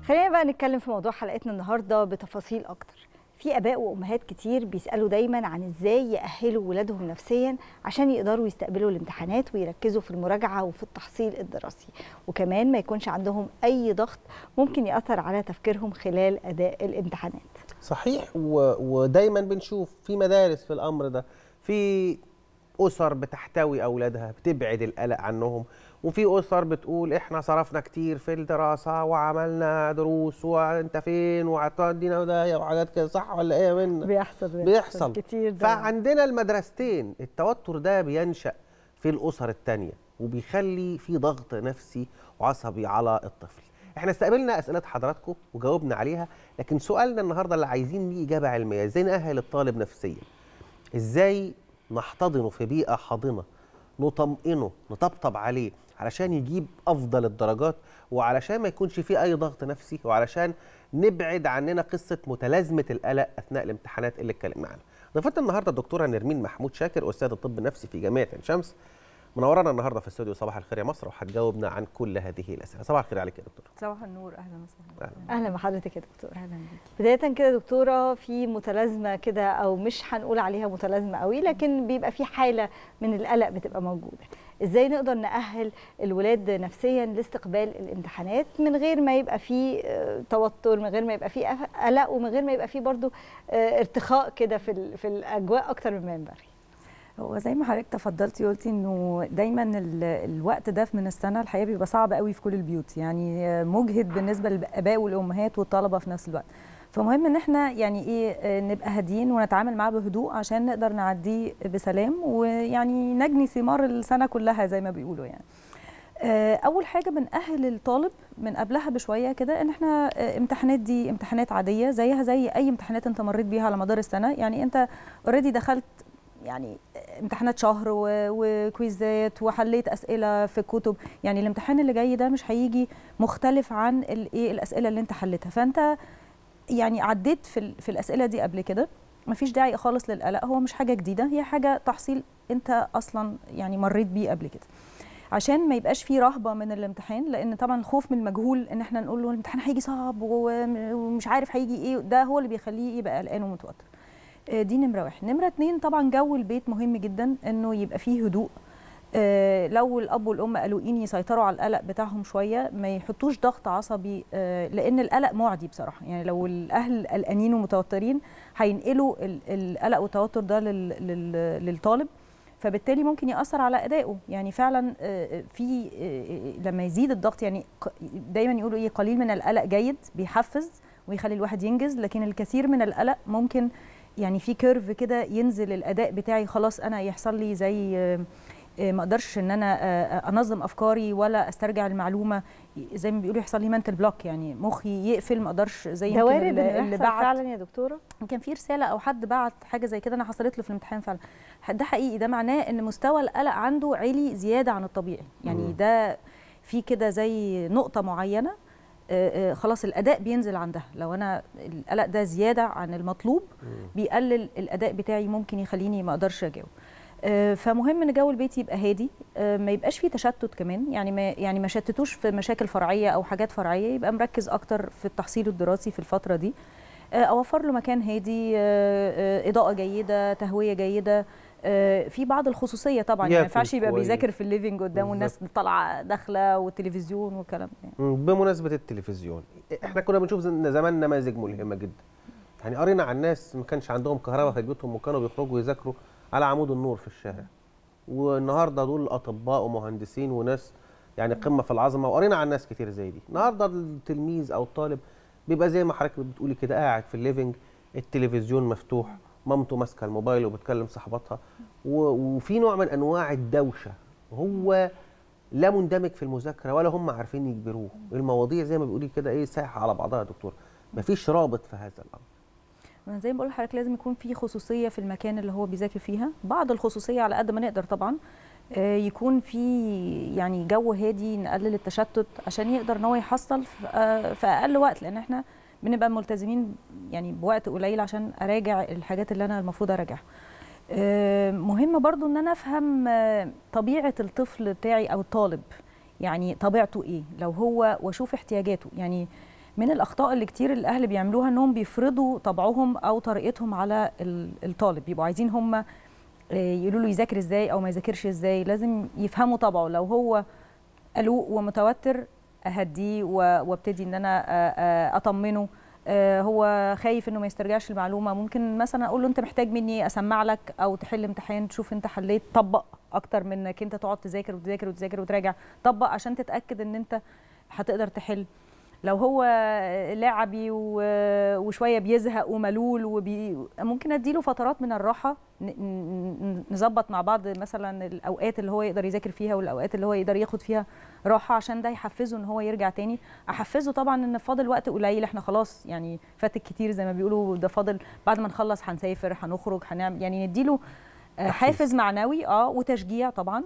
خلينا بقى نتكلم في موضوع حلقتنا النهارده بتفاصيل اكتر في اباء وامهات كتير بيسالوا دايما عن ازاي ياهلوا ولادهم نفسيا عشان يقدروا يستقبلوا الامتحانات ويركزوا في المراجعه وفي التحصيل الدراسي وكمان ما يكونش عندهم اي ضغط ممكن ياثر على تفكيرهم خلال اداء الامتحانات صحيح و... ودايما بنشوف في مدارس في الامر ده في اسر بتحتوي اولادها بتبعد القلق عنهم وفي اسر بتقول احنا صرفنا كتير في الدراسه وعملنا دروس وانت فين وهتودينا ودايه وحاجات كده صح ولا ايه يا منى بيحصل بيحصل كتير ده فعندنا المدرستين التوتر ده بينشا في الاسر الثانيه وبيخلي في ضغط نفسي وعصبي على الطفل احنا استقبلنا اسئله حضراتكم وجاوبنا عليها لكن سؤالنا النهارده اللي عايزين ليه اجابه علميه ازاي ناهل الطالب نفسيا ازاي نحتضنه في بيئه حاضنه نطمئنه نطبطب عليه علشان يجيب افضل الدرجات وعلشان ما يكونش فيه اي ضغط نفسي وعلشان نبعد عننا قصه متلازمه القلق اثناء الامتحانات اللي اتكلمنا عنها. ضيفتنا النهارده الدكتوره نرمين محمود شاكر استاذ الطب النفسي في جامعه عين شمس. منورانا النهارده في استوديو صباح الخير يا مصر وهتجاوبنا عن كل هذه الاسئله. صباح الخير عليك يا دكتور. صباح النور اهلا وسهلا اهلا بحضرتك يا دكتور اهلا بيكي بدايه كده دكتوره في متلازمه كده او مش هنقول عليها متلازمه قوي لكن بيبقى في حاله من القلق بتبقى موجوده ازاي نقدر نأهل الولاد نفسيا لاستقبال الامتحانات من غير ما يبقى في آه، توتر من غير ما يبقى في قلق ومن غير ما يبقى في برضو آه، ارتخاء كده في ال- في الاجواء اكتر مما ينبغي هو زي ما حضرتك تفضلتي قلتي انه دايما ال- الوقت ده من السنه الحقيقه بيبقى صعب قوي في كل البيوت يعني مجهد بالنسبه للاباء والامهات والطلبه في نفس الوقت فمهم ان احنا يعني ايه آه، نبقى هاديين ونتعامل معاه بهدوء عشان نقدر نعديه بسلام ويعني نجني ثمار السنه كلها زي ما بيقولوا يعني آه، اول حاجه بنأهل الطالب من قبلها بشويه كده ان احنا آه، امتحانات دي امتحانات عاديه زيها زي اي امتحانات انت مريت بيها على مدار السنه يعني انت اوريدي دخلت يعني امتحانات شهر و- وكويزات وحليت اسئله في كتب يعني الامتحان اللي جاي ده مش هيجي مختلف عن الايه الاسئله اللي انت حلتها فانت يعني عديت في ال- في الاسئله دي قبل كده مفيش داعي خالص للقلق هو مش حاجه جديده هي حاجه تحصيل انت اصلا يعني مريت بيه قبل كده عشان ما يبقاش فيه رهبه من الامتحان لان طبعا الخوف من المجهول ان احنا نقول له الامتحان هيجي صعب وم- ومش عارف هيجي ايه ده هو اللي بيخليه يبقى قلقان ومتوتر آه، دي نمره واحد نمره اتنين طبعا جو البيت مهم جدا انه يبقى فيه هدوء آه، لو الاب والام قلقين يسيطروا على القلق بتاعهم شويه ما يحطوش ضغط عصبي آه، لان القلق معدي بصراحه يعني لو الاهل قلقانين ومتوترين هينقلوا ال- القلق والتوتر ده لل- لل- للطالب فبالتالي ممكن ياثر على ادائه يعني فعلا آه، في آه، لما يزيد الضغط يعني ق- دايما يقولوا ايه قليل من القلق جيد بيحفز ويخلي الواحد ينجز لكن الكثير من القلق ممكن يعني في كيرف كده ينزل الاداء بتاعي خلاص انا يحصل لي زي آه، آه، ما اقدرش ان انا آه، انظم افكاري ولا استرجع المعلومه زي ما بيقولوا يحصل لي منتل بلوك يعني مخي يقفل ما اقدرش زي ده يمكن وارد اللي, انه اللي يحصل بعت فعلا يا دكتوره كان في رساله او حد بعت حاجه زي كده انا حصلت له في الامتحان فعلا ده حقيقي ده معناه ان مستوى القلق عنده عالي زياده عن الطبيعي يعني مم. ده في كده زي نقطه معينه آه، آه، خلاص الاداء بينزل عندها لو انا القلق ده زياده عن المطلوب بيقلل الاداء بتاعي ممكن يخليني ما اقدرش اجاوب آه، فمهم ان جو البيت يبقى هادي آه، ما يبقاش فيه تشتت كمان يعني ما يعني ما شتتوش في مشاكل فرعيه او حاجات فرعيه يبقى مركز اكتر في التحصيل الدراسي في الفتره دي آه، اوفر له مكان هادي آه، آه، اضاءه جيده تهويه جيده آه، في بعض الخصوصيه طبعا يعني ما ياكل ينفعش يبقى كويس. بيذاكر في الليفينج قدامه الناس طالعه داخله والتلفزيون والكلام ده يعني. مم، بمناسبه التلفزيون احنا كنا بنشوف ز- زمان نماذج ملهمه جدا يعني قرينا عن ناس ما كانش عندهم كهرباء في بيوتهم وكانوا بيخرجوا يذاكروا على عمود النور في الشارع والنهارده دول اطباء ومهندسين وناس يعني قمه في العظمه وقرينا عن ناس كتير زي دي النهارده التلميذ او الطالب بيبقى زي ما حضرتك بتقولي كده قاعد في الليفنج التلفزيون مفتوح مامته ماسكه الموبايل وبتكلم صاحباتها و- وفي نوع من انواع الدوشه هو لا مندمج في المذاكره ولا هم عارفين يجبروه المواضيع زي ما بيقولي كده ايه سايحه على بعضها يا دكتور مفيش رابط في هذا الامر انا زي ما بقول لحضرتك لازم يكون في خصوصيه في المكان اللي هو بيذاكر فيها بعض الخصوصيه على قد ما نقدر طبعا آه، يكون في يعني جو هادي نقلل التشتت عشان يقدر ان هو يحصل في آه، في اقل وقت لان احنا بنبقى ملتزمين يعني بوقت قليل عشان اراجع الحاجات اللي انا المفروض اراجعها آه، مهم برضو ان انا افهم آه، طبيعه الطفل بتاعي او الطالب يعني طبيعته ايه لو هو واشوف احتياجاته يعني من الاخطاء اللي كتير الاهل بيعملوها انهم بيفرضوا طبعهم او طريقتهم على ال- الطالب بيبقوا عايزين هم يقولوا له يذاكر ازاي او ما يذاكرش ازاي لازم يفهموا طبعه لو هو قلق ومتوتر اهديه و- وابتدي ان انا آه، آه، اطمنه آه، هو خايف انه ما يسترجعش المعلومه ممكن مثلا اقول له انت محتاج مني اسمع لك او تحل امتحان تشوف انت حليت طبق اكتر من انك انت تقعد تذاكر وتذاكر وتذاكر وتراجع طبق عشان تتاكد ان انت هتقدر تحل لو هو لعبي و- وشويه بيزهق وملول وبي ممكن اديله فترات من الراحه ن- ن- نظبط مع بعض مثلا الاوقات اللي هو يقدر يذاكر فيها والاوقات اللي هو يقدر ياخد فيها راحه عشان ده يحفزه ان هو يرجع تاني احفزه طبعا ان فاضل وقت قليل احنا خلاص يعني فاتك كتير زي ما بيقولوا ده فاضل بعد ما نخلص هنسافر هنخرج هنعمل يعني نديله آه، تحفيز. حافز معنوي اه وتشجيع طبعا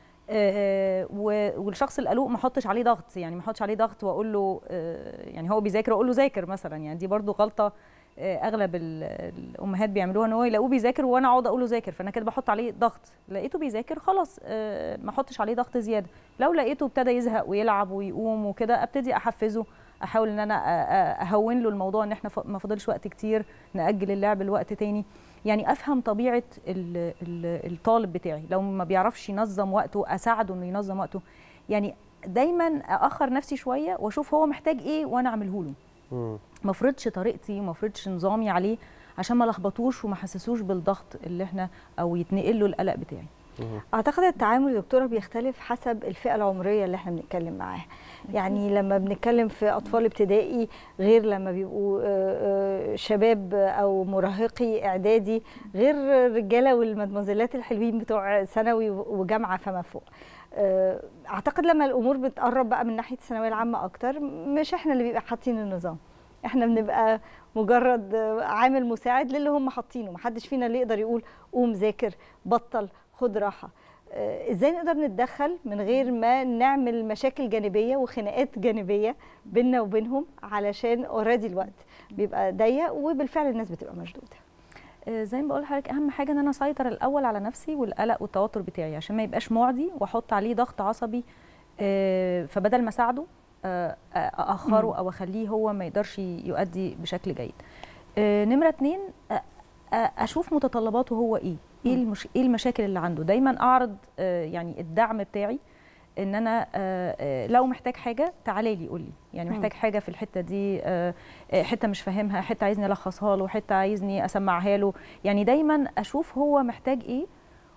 آه، و- والشخص القلق ما احطش عليه ضغط يعني ما احطش عليه ضغط واقول له آه، يعني هو بيذاكر اقول له ذاكر مثلا يعني دي برضو غلطه آه، اغلب ال- الامهات بيعملوها ان هو يلاقوه بيذاكر وانا اقعد اقول له ذاكر فانا كده بحط عليه ضغط لقيته بيذاكر خلاص آه، ما احطش عليه ضغط زياده لو لقيته ابتدى يزهق ويلعب ويقوم وكده ابتدي احفزه احاول ان انا أ- أ- اهون له الموضوع ان احنا ف- ما فاضلش وقت كتير ناجل اللعب لوقت تاني يعني افهم طبيعه ال- ال- الطالب بتاعي لو ما بيعرفش ينظم وقته اساعده انه ينظم وقته يعني دايما اخر نفسي شويه واشوف هو محتاج ايه وانا اعمله له مم. ما افرضش طريقتي وما افرضش نظامي عليه عشان ما لخبطوش وما حسسوش بالضغط اللي احنا او يتنقل له القلق بتاعي مم. اعتقد التعامل يا دكتوره بيختلف حسب الفئه العمريه اللي احنا بنتكلم معاها يعني لما بنتكلم في اطفال ابتدائي غير لما بيبقوا آه، آه، شباب او مراهقي اعدادي غير الرجاله والمدموزيلات الحلوين بتوع ثانوي وجامعه فما فوق آه، اعتقد لما الامور بتقرب بقى من ناحيه الثانويه العامه اكتر مش احنا اللي بيبقى حاطين النظام احنا بنبقى مجرد آه، عامل مساعد للي هم حاطينه محدش فينا اللي يقدر يقول قوم ذاكر بطل خد راحه آه، ازاي نقدر نتدخل من غير ما نعمل مشاكل جانبيه وخناقات جانبيه بيننا وبينهم علشان اوريدي الوقت بيبقى ضيق وبالفعل الناس بتبقى مشدوده آه، زي ما بقول لحضرتك اهم حاجه ان انا اسيطر الاول على نفسي والقلق والتوتر بتاعي عشان ما يبقاش معدي واحط عليه ضغط عصبي آه، فبدل ما اساعده آه، آه، اخره او اخليه هو ما يقدرش يؤدي بشكل جيد آه، نمره اتنين آه، آه، اشوف متطلباته هو ايه ايه المش... ايه المشاكل اللي عنده دايما اعرض آه، يعني الدعم بتاعي ان انا آه، آه، لو محتاج حاجه تعالى لي قول لي يعني مم. محتاج حاجه في الحته دي آه، آه، حته مش فاهمها حته عايزني الخصها له حته عايزني اسمعها له يعني دايما اشوف هو محتاج ايه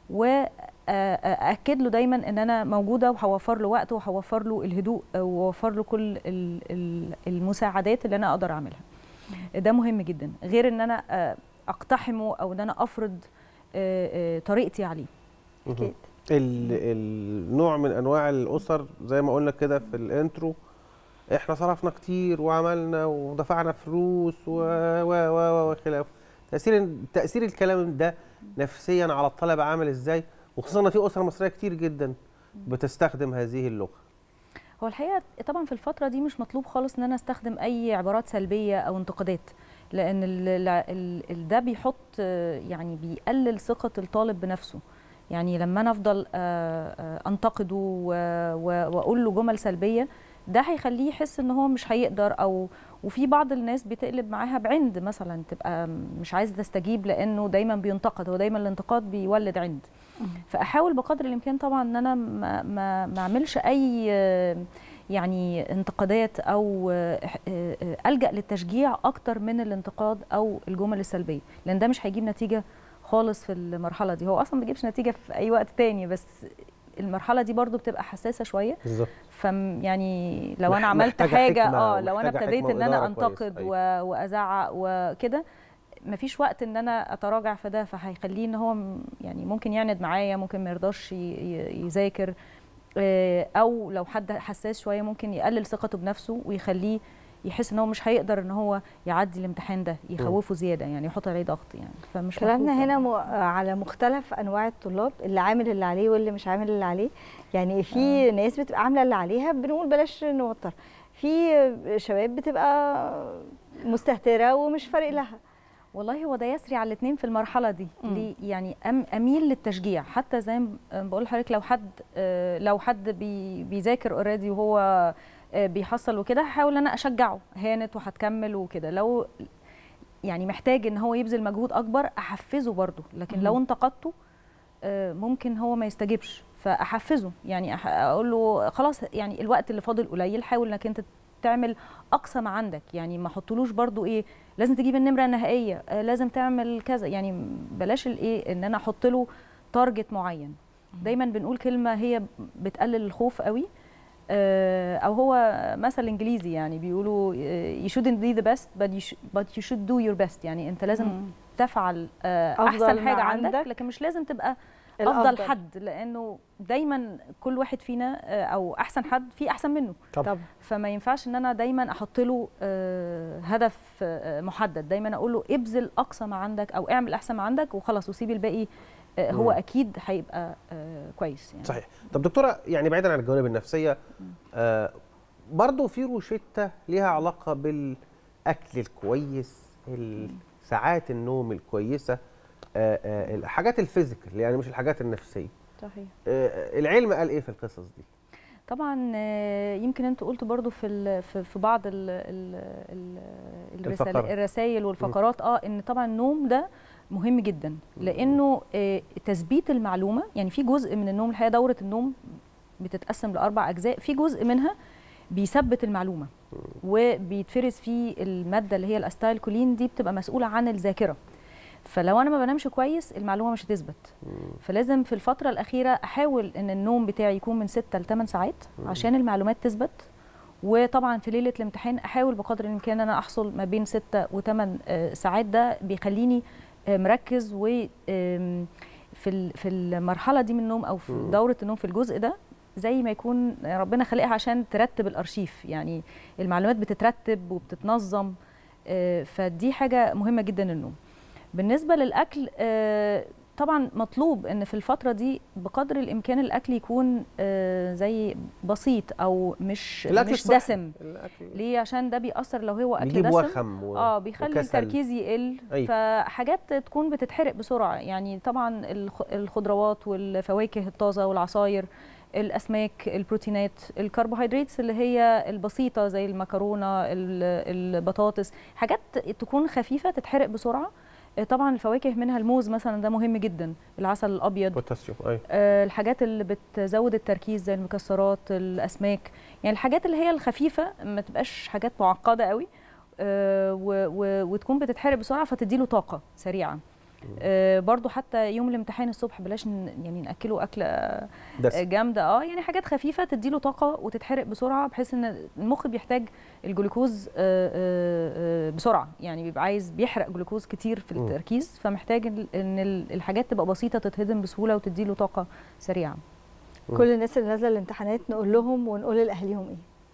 واكد له دايما ان انا موجوده وهوفر له وقت وهوفر له الهدوء واوفر له كل ال- ال- المساعدات اللي انا اقدر اعملها ده مهم جدا غير ان انا آه، اقتحمه او ان انا افرض آه، آه، طريقتي عليه اكيد ال- النوع من انواع الاسر زي ما قلنا كده في الانترو احنا صرفنا كتير وعملنا ودفعنا فلوس و و و وخلافه تاثير تاثير الكلام ده نفسيا على الطلبه عامل ازاي وخصوصا ان في اسر مصريه كتير جدا بتستخدم هذه اللغه هو الحقيقه طبعا في الفتره دي مش مطلوب خالص ان انا استخدم اي عبارات سلبيه او انتقادات لان ال ال ال ده بيحط آه، يعني بيقلل ثقه الطالب بنفسه يعني لما انا افضل آه، آه، انتقده و- و- واقول له جمل سلبيه ده هيخليه يحس ان هو مش هيقدر او وفي بعض الناس بتقلب معاها بعند مثلا تبقى مش عايزه تستجيب لانه دايما بينتقد هو دايما الانتقاد بيولد عند فاحاول بقدر الامكان طبعا ان انا ما ما ما اعملش اي آه، يعني انتقادات او آه، آه، آه، الجا للتشجيع اكتر من الانتقاد او الجمل السلبيه لان ده مش هيجيب نتيجه خالص في المرحله دي هو اصلا ما بيجيبش نتيجه في اي وقت تاني بس المرحله دي برضو بتبقى حساسه شويه بالظبط ف يعني لو مح- انا عملت محتاجة حاجه حكمة اه لو انا ومحتاجة ابتديت حكمة ان انا وإدارة كويسة، انتقد أيوة. و- وازعق وكده مفيش وقت ان انا اتراجع في ده فهيخليه ان هو م- يعني ممكن يعند معايا ممكن ما يرضاش ي- ي- يذاكر آه، او لو حد حساس شويه ممكن يقلل ثقته بنفسه ويخليه يحس ان هو مش هيقدر ان هو يعدي الامتحان ده يخوفه زياده يعني يحط عليه ضغط يعني فمش كلامنا مطلوب هنا طبعاً. م... على مختلف انواع الطلاب اللي عامل اللي عليه واللي مش عامل اللي عليه يعني في ناس بتبقى عامله اللي عليها بنقول بلاش نوتر في شباب بتبقى مستهتره ومش فارق لها والله هو ده يسري على الاثنين في المرحله دي مم. ليه يعني أم اميل للتشجيع حتى زي ما بقول لحضرتك لو حد آه، لو حد بي بيذاكر اوريدي وهو آه، بيحصل وكده هحاول ان انا اشجعه هانت وهتكمل وكده لو يعني محتاج ان هو يبذل مجهود اكبر احفزه برضه لكن لو مهم. انتقدته آه، ممكن هو ما يستجيبش فاحفزه يعني أح- اقول له خلاص يعني الوقت اللي فاضل قليل حاول انك انت تعمل اقصى ما عندك يعني ما احطلوش برضو ايه لازم تجيب النمره النهائيه آه، لازم تعمل كذا يعني بلاش الايه ان انا احط له تارجت معين دايما بنقول كلمه هي بتقلل الخوف قوي آه، او هو مثل انجليزي يعني بيقولوا آه، you shouldn't be the best but you, should, but you should do your best يعني انت لازم مم. تفعل آه، أفضل احسن ما حاجه عندك, عندك. لكن مش لازم تبقى الأفضل. افضل حد لانه دايما كل واحد فينا آه، او احسن حد في احسن منه طب فما ينفعش ان انا دايما احط له آه، هدف آه، محدد دايما اقول له ابذل اقصى ما عندك او اعمل احسن ما عندك وخلاص وسيب الباقي آه، هو مم. اكيد هيبقى آه، كويس يعني صحيح طب دكتوره يعني بعيدا عن الجوانب النفسيه آه برضه في روشته ليها علاقه بالاكل الكويس ال- ساعات النوم الكويسه آه آه الحاجات الفيزيكال يعني مش الحاجات النفسيه صحيح آه العلم قال ايه في القصص دي طبعا آه، يمكن انتوا قلتوا برضو في ال- في في بعض ال ال ال الرسائل, الفقرات. الرسائل والفقرات اه ان طبعا النوم ده مهم جدا لانه آه، تثبيت المعلومه يعني في جزء من النوم الحقيقه دوره النوم بتتقسم لاربع اجزاء في جزء منها بيثبت المعلومه وبيتفرز فيه الماده اللي هي الاستايل كولين دي بتبقى مسؤوله عن الذاكره فلو انا ما بنامش كويس المعلومه مش هتثبت فلازم في الفتره الاخيره احاول ان النوم بتاعي يكون من 6 ل 8 ساعات عشان المعلومات تثبت وطبعا في ليله الامتحان احاول بقدر الامكان ان انا احصل ما بين 6 و8 ساعات ده بيخليني آه، مركز و آم، في ال- في المرحله دي من النوم او في مم. دوره النوم في الجزء ده زي ما يكون ربنا خلقها عشان ترتب الارشيف يعني المعلومات بتترتب وبتتنظم آه، فدي حاجه مهمه جدا النوم بالنسبه للاكل آه، طبعا مطلوب ان في الفتره دي بقدر الامكان الاكل يكون آه، زي بسيط او مش الأكل مش الصحي. دسم الأكل ليه عشان ده بيأثر لو هو اكل بيجيب دسم وخم و... اه بيخلي وكسل. التركيز يقل أيوة. فحاجات تكون بتتحرق بسرعه يعني طبعا الخ- الخضروات والفواكه الطازه والعصاير الاسماك البروتينات الكربوهيدرات اللي هي البسيطه زي المكرونه ال- البطاطس حاجات تكون خفيفه تتحرق بسرعه آه، طبعا الفواكه منها الموز مثلا ده مهم جدا العسل الابيض بوتاسيوم ايوه آه، الحاجات اللي بتزود التركيز زي المكسرات الاسماك يعني الحاجات اللي هي الخفيفه ما تبقاش حاجات معقده قوي آه، و- و- وتكون بتتحرق بسرعه فتديله طاقه سريعه آه، برضو حتى يوم الامتحان الصبح بلاش ن- يعني ناكله اكله آه، دسم جامده اه يعني حاجات خفيفه تديله طاقه وتتحرق بسرعه بحيث ان المخ بيحتاج الجلوكوز آه، آه، آه، بسرعه يعني بيبقى عايز بيحرق جلوكوز كتير في مم. التركيز فمحتاج ال- ان ال- الحاجات تبقى بسيطه تتهضم بسهوله وتديله طاقه سريعه كل الناس اللي نازله الامتحانات نقول لهم ونقول لاهاليهم ايه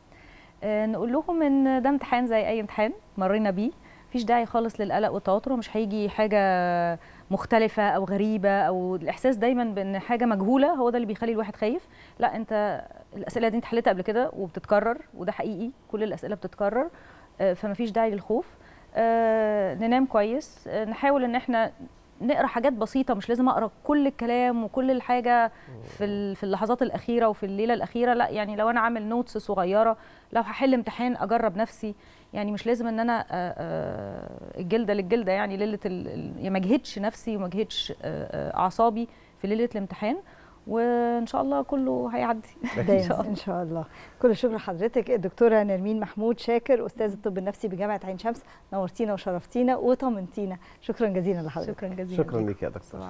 آه، نقول لهم ان ده امتحان زي اي امتحان مرينا بيه مفيش داعي خالص للقلق والتوتر ومش هيجي حاجه مختلفه او غريبه او الاحساس دايما بان حاجه مجهوله هو ده اللي بيخلي الواحد خايف لا انت الاسئله دي انت حلتها قبل كده وبتتكرر وده حقيقي كل الاسئله بتتكرر آه، فمفيش داعي للخوف آه، ننام كويس آه، نحاول ان احنا نقرا حاجات بسيطه مش لازم اقرا كل الكلام وكل الحاجه في ال- في اللحظات الاخيره وفي الليله الاخيره لا يعني لو انا عامل نوتس صغيره لو هحل امتحان اجرب نفسي يعني مش لازم ان انا آه، آه، الجلده للجلده يعني ليله ال- ال- يعني ما اجهدش نفسي وما اجهدش آه، آه، اعصابي في ليله الامتحان وان شاء الله كله هيعدي ان شاء دايما الله ان شاء الله كل الشكر لحضرتك الدكتوره نرمين محمود شاكر استاذ الطب النفسي بجامعه عين شمس نورتينا وشرفتينا وطمنتينا شكرا جزيلا لحضرتك شكرا جزيلا شكرا لك يا دكتور